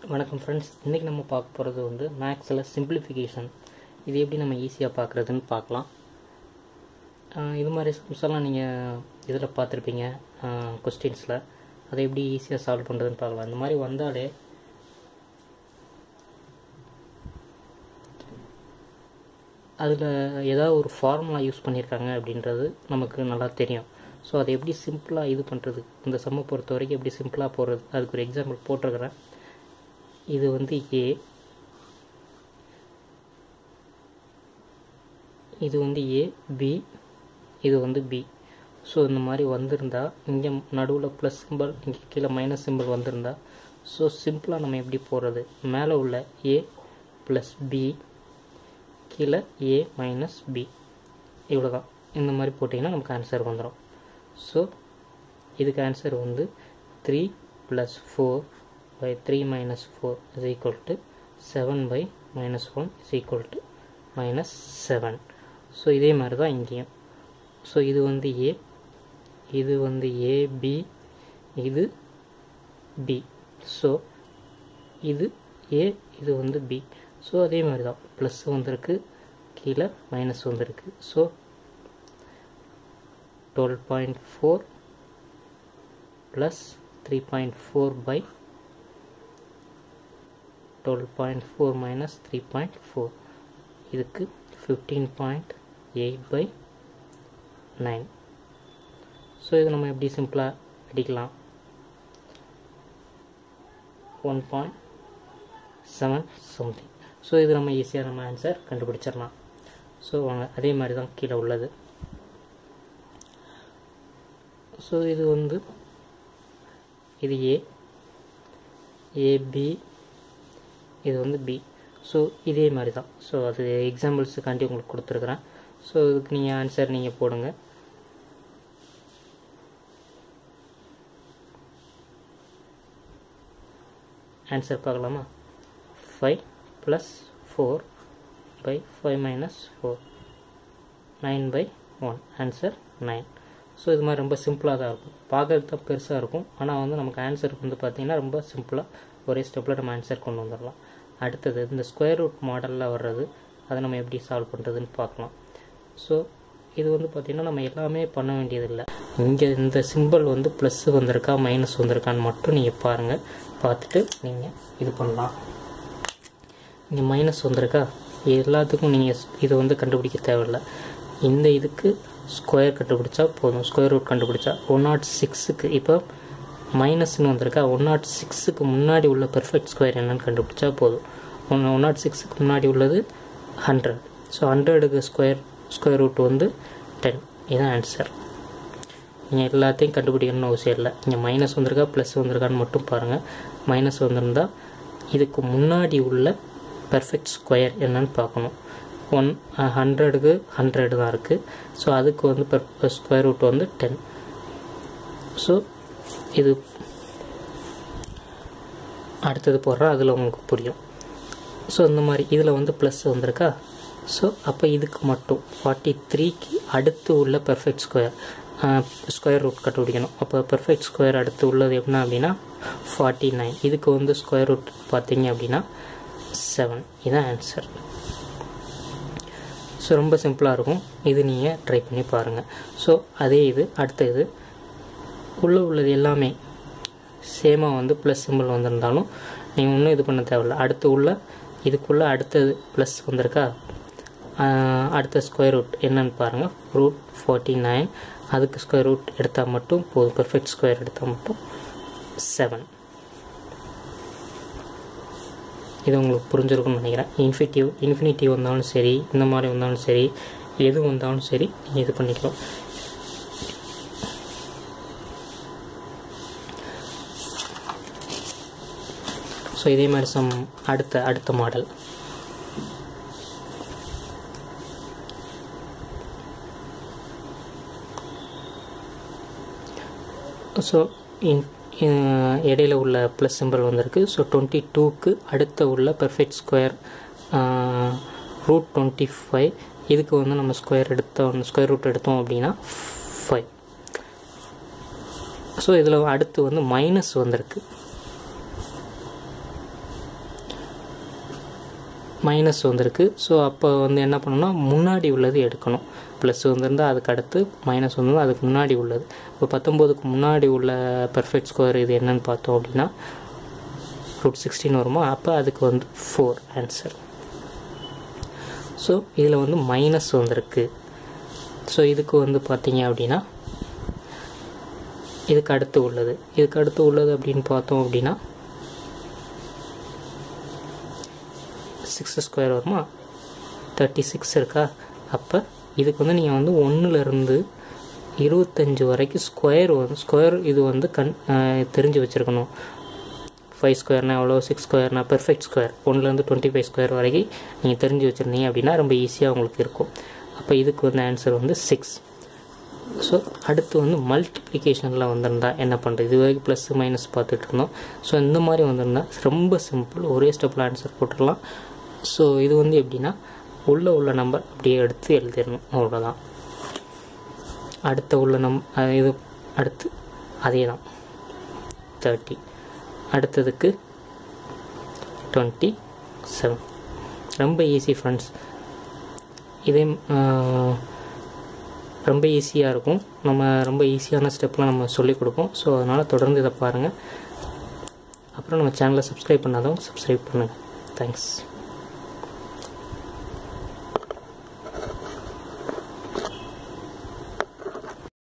வணக்கம் ஃப்ரெண்ட்ஸ் இன்றைக்கி நம்ம பார்க்க போகிறது வந்து மேக்ஸில் சிம்பிளிஃபிகேஷன் இது எப்படி நம்ம ஈஸியாக பார்க்குறதுன்னு பார்க்கலாம் ஆஹ் இது மாதிரி sums எல்லாம் நீங்கள் இதில் பார்த்துருப்பீங்க கொஸ்டின்ஸில் அதை எப்படி ஈஸியாக சால்வ் பண்ணுறதுன்னு பார்க்கலாம் இந்த மாதிரி வந்தாலே அதில் ஏதாவது ஒரு ஃபார்முலா யூஸ் பண்ணியிருக்காங்க அப்படின்றது நமக்கு நல்லா தெரியும் ஸோ அதை எப்படி சிம்பிளாக இது பண்ணுறது இந்த சம்மை பொறுத்த வரைக்கும் எப்படி சிம்பிளாக போடுறது அதுக்கு ஒரு எக்ஸாம்பிள் போட்டிருக்கிறேன் இது வந்து ஏ இது வந்து ஏ பி இது வந்து பி ஸோ இந்த மாதிரி வந்திருந்தா இங்கே நடுவில் ப்ளஸ் சிம்பிள் இங்கே கீழே மைனஸ் சிம்பிள் வந்திருந்தா ஸோ சிம்பிளாக நம்ம எப்படி போடுறது மேலே உள்ள ஏ ப்ளஸ் பி கீழே ஏ மைனஸ் பி இவ்வளோ தான் இந்த மாதிரி போட்டிங்கன்னா நமக்கு ஆன்சர் வந்துடும் ஸோ இதுக்கு ஆன்சர் வந்து three plus four by 3 minus 4 is equal to 7 by minus 1 is equal to minus 7 so இதே மாதிரி தான் இங்கேயும் ஸோ இது வந்து ஏ இது வந்து ஏ பி இது பி ஸோ இது ஏ இது வந்து பி ஸோ அதே மாதிரி தான் ப்ளஸ் வந்திருக்கு கீழே மைனஸ் வந்திருக்கு so twelve point four plus three point four by 12.4 minus 3.4 இதுக்கு 15.8 by 9 ஸோ இது நம்ம எப்படி சிம்பிளாக அடிக்கலாம் one point seven something so இது நம்ம ஈஸியாக நம்ம ஆன்சர் கண்டுபிடிச்சிடலாம் ஸோ வாங்க அதே மாதிரி தான் கீழே உள்ளது ஸோ இது வந்து இது ஏ ஏபி இது வந்து பி ஸோ இதே மாதிரி தான் ஸோ அது எக்ஸாம்பிள்ஸுக்காண்டி உங்களுக்கு கொடுத்துருக்குறேன் ஸோ இதுக்கு நீங்கள் ஆன்சர் நீங்கள் போடுங்க ஆன்சர் பார்க்கலாமா five plus four by five minus four nine by one answer nine so இது மாதிரி ரொம்ப சிம்பிளாக தான் இருக்கும் பார்க்கறது தான் பெருசாக இருக்கும் ஆனால் வந்து நமக்கு ஆன்சர் வந்து பார்த்திங்கன்னா ரொம்ப சிம்பிளாக ஒரே ஸ்டெப்பில் நம்ம ஆன்சர் கொண்டு வந்துடலாம் அடுத்தது இந்த ஸ்கொயர் ரூட் மாடலில் வர்றது அதை நம்ம எப்படி சால்வ் பண்ணுறதுன்னு பார்க்கலாம் ஸோ இது வந்து பார்த்திங்கன்னா நம்ம எல்லாமே பண்ண வேண்டியதில்லை இங்கே இந்த சிம்பிள் வந்து ப்ளஸ் வந்திருக்கா மைனஸ் வந்திருக்கான்னு மட்டும் நீங்கள் பாருங்கள் பார்த்துட்டு நீங்கள் இது பண்ணலாம் இங்கே மைனஸ் வந்திருக்கா எல்லாத்துக்கும் நீங்கள் இதை வந்து கண்டுபிடிக்க தேவையில்லை இந்த இதுக்கு ஸ்கொயர் கண்டுபிடிச்சா போதும் ஸ்கொயர் ரூட் கண்டுபிடிச்சா ஒன் நாட் சிக்ஸுக்கு இப்போ மைனஸ்னு வந்திருக்கா ஒன் நாட் சிக்ஸுக்கு முன்னாடி உள்ள பெர்ஃபெக்ட் ஸ்கொயர் என்னன்னு கண்டுபிடிச்சா போதும் ஒன் ஒன் நாட் சிக்ஸுக்கு முன்னாடி உள்ளது ஹண்ட்ரட் ஸோ ஹண்ட்ரடுக்கு ஸ்கொயர் ஸ்கொயர் ரூட் வந்து டென் இதுதான் ஆன்சர் நீங்கள் எல்லாத்தையும் கண்டுபிடிக்கணும்னு அவசியம் இல்லை இங்கே மைனஸ் வந்திருக்கா ப்ளஸ் வந்திருக்கான்னு மட்டும் பாருங்கள் மைனஸ் வந்திருந்தால் இதுக்கு முன்னாடி உள்ள பெர்ஃபெக்ட் ஸ்கொயர் என்னன்னு பார்க்கணும் ஒன் ஹண்ட்ரடுக்கு ஹண்ட்ரடு தான் இருக்குது ஸோ அதுக்கு வந்து பெர் ஸ்கொயர் ரூட் வந்து டென் ஸோ இது அடுத்தது போடுறா அதில் உங்களுக்கு புரியும் ஸோ இந்த மாதிரி இதில் வந்து ப்ளஸ் வந்திருக்கா ஸோ அப்போ இதுக்கு மட்டும் ஃபார்ட்டி த்ரீக்கு அடுத்து உள்ள பெர்ஃபெக்ட் ஸ்கொயர் ஸ்கொயர் ரூட் கண்டுபிடிக்கணும் அப்போ பெர்ஃபெக்ட் ஸ்கொயர் அடுத்து உள்ளது என்ன அப்படின்னா ஃபார்ட்டி நைன் இதுக்கு வந்து ஸ்கொயர் ரூட் பார்த்தீங்க அப்படின்னா செவன் இதுதான் ஆன்சர் ஸோ ரொம்ப சிம்பிளாக இருக்கும் இது நீங்கள் ட்ரை பண்ணி பாருங்கள் ஸோ அதே இது அடுத்த இது உள்ளே உள்ளது எல்லாமே சேமாக வந்து ப்ளஸ் சிம்பிள் வந்திருந்தாலும் நீங்கள் ஒன்றும் இது பண்ண தேவையில்ல அடுத்து உள்ள இதுக்குள்ளே அடுத்தது ப்ளஸ் வந்திருக்கா அடுத்த ஸ்கொயர் ரூட் என்னன்னு பாருங்கள் ரூட் ஃபார்ட்டி நைன் அதுக்கு ஸ்கொயர் ரூட் எடுத்தால் மட்டும் போதும் பெர்ஃபெக்ட் ஸ்கொயர் எடுத்தால் மட்டும் செவன் இது உங்களுக்கு புரிஞ்சிருக்கும்னு நினைக்கிறேன் இன்ஃபினிட்டிவ் இன்ஃபினிட்டிவ் வந்தாலும் சரி இந்த மாதிரி வந்தாலும் சரி எது வந்தாலும் சரி நீங்கள் இது பண்ணிக்கலாம் ஸோ இதே மாதிரி சம் அடுத்த அடுத்த மாடல் ஸோ இடையில உள்ள ப்ளஸ் சிம்பிள் வந்திருக்கு ஸோ டுவெண்ட்டி டூக்கு அடுத்த உள்ள perfect square root twenty five இதுக்கு வந்து நம்ம ஸ்கொயர் எடுத்தோம் ஸ்கொயர் ரூட் எடுத்தோம் அப்படின்னா ஃபைவ் ஸோ இதில் அடுத்து வந்து மைனஸ் வந்திருக்கு மைனஸ் வந்திருக்கு ஸோ அப்போ வந்து என்ன பண்ணணும்னா முன்னாடி உள்ளது எடுக்கணும் ப்ளஸ் வந்திருந்தால் அதுக்கு அடுத்து மைனஸ் வந்திருந்தால் அதுக்கு முன்னாடி உள்ளது இப்போ பத்தொம்போதுக்கு முன்னாடி உள்ள பெர்ஃபெக்ட் ஸ்கொயர் இது என்னன்னு பார்த்தோம் அப்படின்னா ரூட் சிக்ஸ்டீன் வருமா அப்போ அதுக்கு வந்து ஃபோர் ஆன்சர் ஸோ இதில் வந்து மைனஸ் வந்திருக்கு ஸோ இதுக்கு வந்து பார்த்தீங்க அப்படின்னா இதுக்கு அடுத்து உள்ளது இதுக்கு அடுத்து உள்ளது அப்படின்னு பார்த்தோம் அப்படின்னா சிக்ஸ் ஸ்கொயர் வருமா தேர்ட்டி சிக்ஸ் இருக்கா அப்போ இதுக்கு வந்து நீங்கள் வந்து ஒன்றுலேருந்து இருபத்தஞ்சி வரைக்கும் ஸ்கொயர் வந்து ஸ்கொயர் இது வந்து கண் தெரிஞ்சு வச்சுருக்கணும் ஃபைவ் ஸ்கொயர்னா எவ்வளோ சிக்ஸ் ஸ்கொயர்னா பெர்ஃபெக்ட் ஸ்கொயர் ஒன்றுலேருந்து டுவெண்ட்டி ஃபைவ் ஸ்கொயர் வரைக்கும் நீங்கள் தெரிஞ்சு வச்சுருந்தீங்க அப்படின்னா ரொம்ப ஈஸியாக உங்களுக்கு இருக்கும் அப்போ இதுக்கு வந்து ஆன்சர் வந்து சிக்ஸ் ஸோ அடுத்து வந்து மல்டிப்ளிகேஷனில் வந்திருந்தா என்ன பண்ணுறது இது வரைக்கும் ப்ளஸ் மைனஸ் பார்த்துட்டு இருந்தோம் ஸோ இந்த மாதிரி வந்திருந்தா ரொம்ப சிம்பிள் ஒரே ஸ்டெப்பில் ஆன்சர் போட்டுடலாம் ஸோ இது வந்து எப்படின்னா உள்ள உள்ள நம்பர் அப்படியே எடுத்து எழுதிடணும் அவ்வளோதான் அடுத்த உள்ள நம் இது அடுத்து அதே தான் தேர்ட்டி அடுத்ததுக்கு டுவெண்ட்டி செவன் ரொம்ப ஈஸி ஃப்ரெண்ட்ஸ் இதே ரொம்ப ஈஸியாக இருக்கும் நம்ம ரொம்ப ஈஸியான ஸ்டெப்லாம் நம்ம சொல்லிக் கொடுப்போம் ஸோ அதனால் தொடர்ந்து இதை பாருங்கள் அப்புறம் நம்ம சேனலை சப்ஸ்கிரைப் பண்ணாதவங்க சப்ஸ்கிரைப் பண்ணுங்கள் தேங்க்ஸ்